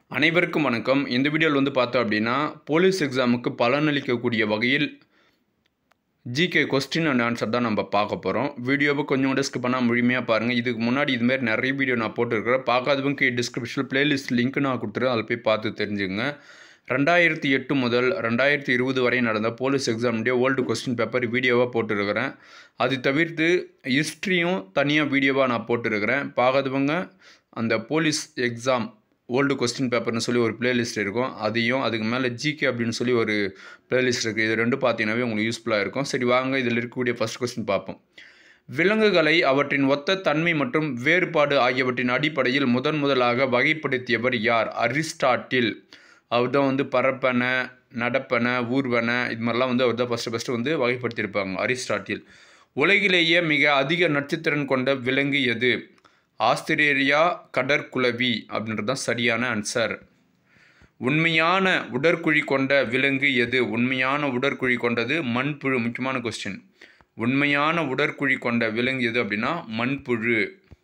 அனைவருக்கும் வணக்கம் இந்த வீடியோவில் வந்து பார்த்தோம் அப்படின்னா போலீஸ் எக்ஸாமுக்கு பலனளிக்கக்கூடிய வகையில் ஜிகே கொஸ்டின் அண்ட் ஆன்சர் தான் நம்ம பார்க்க போகிறோம் வீடியோவை கொஞ்சம் கூட ஸ்கிப் பண்ணால் முழுமையாக பாருங்கள் இதுக்கு முன்னாடி இதுமாரி நிறைய வீடியோ நான் போட்டுருக்கிறேன் பார்க்காதவங்க டிஸ்கிரிப்ஷனில் பிளேலிஸ்ட் லிங்க் நான் கொடுத்துருவேன் அதில் போய் பார்த்து தெரிஞ்சுங்க ரெண்டாயிரத்தி எட்டு முதல் ரெண்டாயிரத்தி இருபது வரை நடந்த போலீஸ் எக்ஸாமுடைய ஓல்டு கொஸ்டின் பேப்பர் வீடியோவாக போட்டுருக்கிறேன் அது தவிர்த்து ஹிஸ்ட்ரியும் தனியாக வீடியோவாக நான் போட்டுருக்கிறேன் பார்க்காதவங்க அந்த போலீஸ் எக்ஸாம் ஓல்டு கொஸ்டின் பேப்பர்னு சொல்லி ஒரு பிளேலிஸ்ட் இருக்கும் அதையும் அதுக்கு மேலே ஜிகே அப்படின்னு சொல்லி ஒரு பிளேலிஸ்ட் இருக்குது இது ரெண்டும் பார்த்தீங்கன்னாவே உங்களுக்கு யூஸ்ஃபுல்லாக இருக்கும் சரி வாங்க இதில் இருக்கக்கூடிய ஃபஸ்ட் கொஸ்டின் பார்ப்போம் விலங்குகளை அவற்றின் ஒத்த தன்மை மற்றும் வேறுபாடு ஆகியவற்றின் அடிப்படையில் முதன் முதலாக வகைப்படுத்தியவர் யார் அரிஸ்டாட்டில் அவர் தான் வந்து பரப்பன நடப்பன ஊர்வன இது மாதிரிலாம் வந்து அவர் தான் ஃபஸ்ட்டு ஃபஸ்ட்டு வந்து வகைப்படுத்தியிருப்பாங்க அரிஸ்டாட்டில் உலகிலேயே மிக அதிக நட்சத்திரன் கொண்ட விலங்கு எது ஆஸ்திரேலியா கடற்குளவி அப்படின்றது தான் சரியான ஆன்சர் உண்மையான உடற்குழி கொண்ட விலங்கு எது உண்மையான உடற்குழி கொண்டது மண்புழு முக்கியமான கொஸ்டின் உண்மையான உடற்குழி கொண்ட விலங்கு எது அப்படின்னா மண்புழு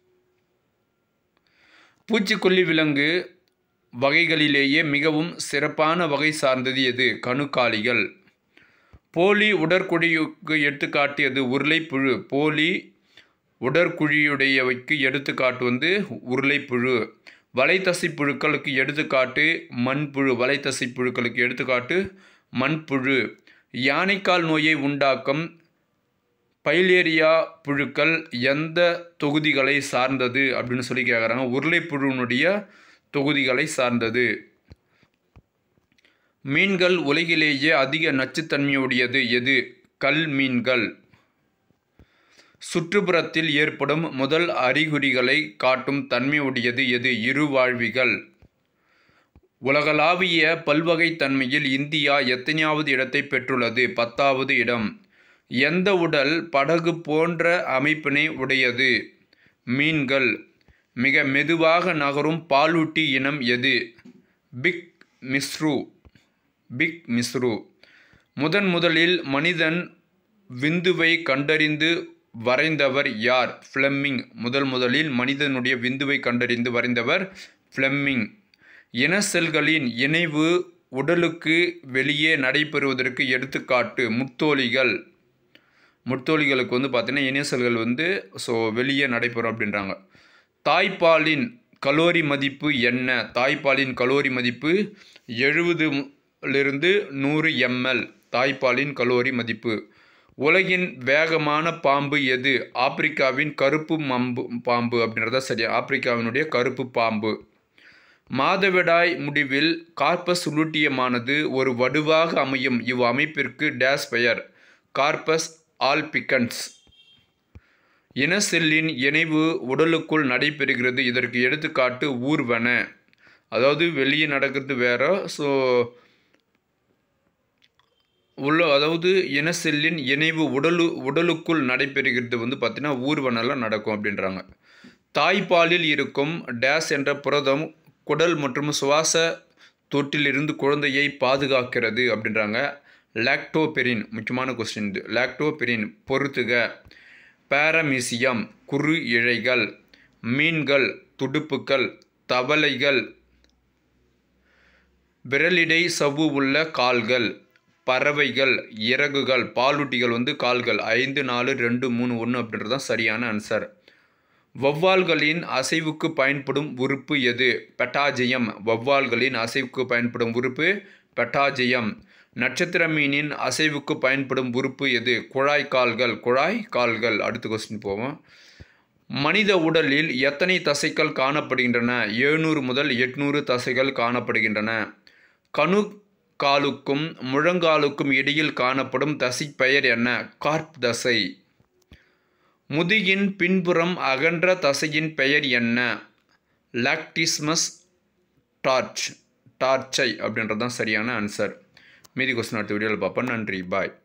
பூச்சிக்கொல்லி விலங்கு வகைகளிலேயே மிகவும் சிறப்பான வகை சார்ந்தது எது கணுக்காலிகள் போலி உடற்குழிக்கு எடுத்துக்காட்டியது உருளைப்புழு போலி உடற்குழியுடையவைக்கு எடுத்துக்காட்டு வந்து உருளைப்புழு வலைத்தசை புழுக்களுக்கு எடுத்துக்காட்டு மண்புழு வலைத்தசை புழுக்களுக்கு எடுத்துக்காட்டு மண்புழு யானைக்கால் நோயை உண்டாக்கும் பைலேரியா புழுக்கள் எந்த தொகுதிகளை சார்ந்தது அப்படின்னு சொல்லி கேட்குறாங்க உருளைப்புழுனுடைய தொகுதிகளை சார்ந்தது மீன்கள் உலகிலேயே அதிக நச்சுத்தன்மையுடையது எது கல் மீன்கள் சுற்றுப்புறத்தில் ஏற்படும் முதல் அறிகுறிகளை காட்டும் தன்மையுடையது எது இருவாழ்விகள் உலகளாவிய பல்வகைத்தன்மையில் இந்தியா எத்தனையாவது இடத்தை பெற்றுள்ளது பத்தாவது இடம் எந்த உடல் படகு போன்ற அமைப்பினை உடையது மீன்கள் மிக மெதுவாக நகரும் பாலூட்டி இனம் எது பிக் மிஸ்ரு பிக் மிஸ்ரு முதன் முதலில் மனிதன் விந்துவை கண்டறிந்து வரைந்தவர் யார் ஃப்ளெம்மிங் முதல் முதலில் மனிதனுடைய விந்துவை கண்டறிந்து வரைந்தவர் ஃப்ளெம்மிங் இன செல்களின் இணைவு உடலுக்கு வெளியே நடைபெறுவதற்கு எடுத்துக்காட்டு முத்தோலிகள் முத்தோலிகளுக்கு வந்து பார்த்தீங்கன்னா இன செல்கள் வந்து ஸோ வெளியே நடைபெறும் அப்படின்றாங்க தாய்ப்பாலின் கலோரி மதிப்பு என்ன தாய்ப்பாலின் கலோரி மதிப்பு எழுபதுலிருந்து நூறு எம்எல் தாய்ப்பாலின் கலோரி மதிப்பு உலகின் வேகமான பாம்பு எது ஆப்பிரிக்காவின் கருப்பு மம்பு பாம்பு அப்படின்றத சரியா ஆப்பிரிக்காவினுடைய கருப்பு பாம்பு மாதவிடாய் முடிவில் கார்பஸ் உருட்டியமானது ஒரு வடுவாக அமையும் இவ் அமைப்பிற்கு டேஸ் பெயர் கார்பஸ் ஆல்பிகன்ஸ் இன செல்லின் இணைவு உடலுக்குள் நடைபெறுகிறது இதற்கு எடுத்துக்காட்டு ஊர்வன அதாவது வெளியே நடக்கிறது வேற ஸோ உள்ள அதாவது இன செல்லின் இணைவு உடலு உடலுக்குள் நடைபெறுகிறது வந்து பார்த்தீங்கன்னா ஊர்வனெல்லாம் நடக்கும் அப்படின்றாங்க தாய்ப்பாலில் இருக்கும் டேஸ் என்ற புரதம் குடல் மற்றும் சுவாச தொட்டிலிருந்து குழந்தையை பாதுகாக்கிறது அப்படின்றாங்க லாக்டோபெரின் முக்கியமான கொஸ்டின் இது லாக்டோபெரின் பொறுத்துக பேரமிசியம் குறு இழைகள் மீன்கள் துடுப்புக்கள் தவளைகள் விரலிடை சவ்வு உள்ள கால்கள் பறவைகள் இறகுகள் பாலூட்டிகள் வந்து கால்கள் ஐந்து நாலு ரெண்டு மூணு ஒன்று அப்படின்றது தான் சரியான ஆன்சர் வௌவால்களின் அசைவுக்கு பயன்படும் உறுப்பு எது பெட்டாஜயம் வௌவால்களின் அசைவுக்கு பயன்படும் உறுப்பு பெட்டாஜயம் நட்சத்திர மீனின் அசைவுக்கு பயன்படும் உறுப்பு எது குழாய் கால்கள் குழாய் கால்கள் அடுத்த கொஸ்டின் போவோம் மனித உடலில் எத்தனை தசைகள் காணப்படுகின்றன எழுநூறு முதல் எட்நூறு தசைகள் காணப்படுகின்றன கணு காலுக்கும் முழங்காலுக்கும் இடையில் காணப்படும் தசை பெயர் என்ன கார்ப் தசை முதுகின் பின்புறம் அகன்ற தசையின் பெயர் என்ன லாக்டிஸ்மஸ் டார்ச் டார்ச்சை அப்படின்றது தான் சரியான ஆன்சர் மீதி கொஸ்டின் அடுத்த வீடியோவில் பார்ப்போம் நன்றி பாய்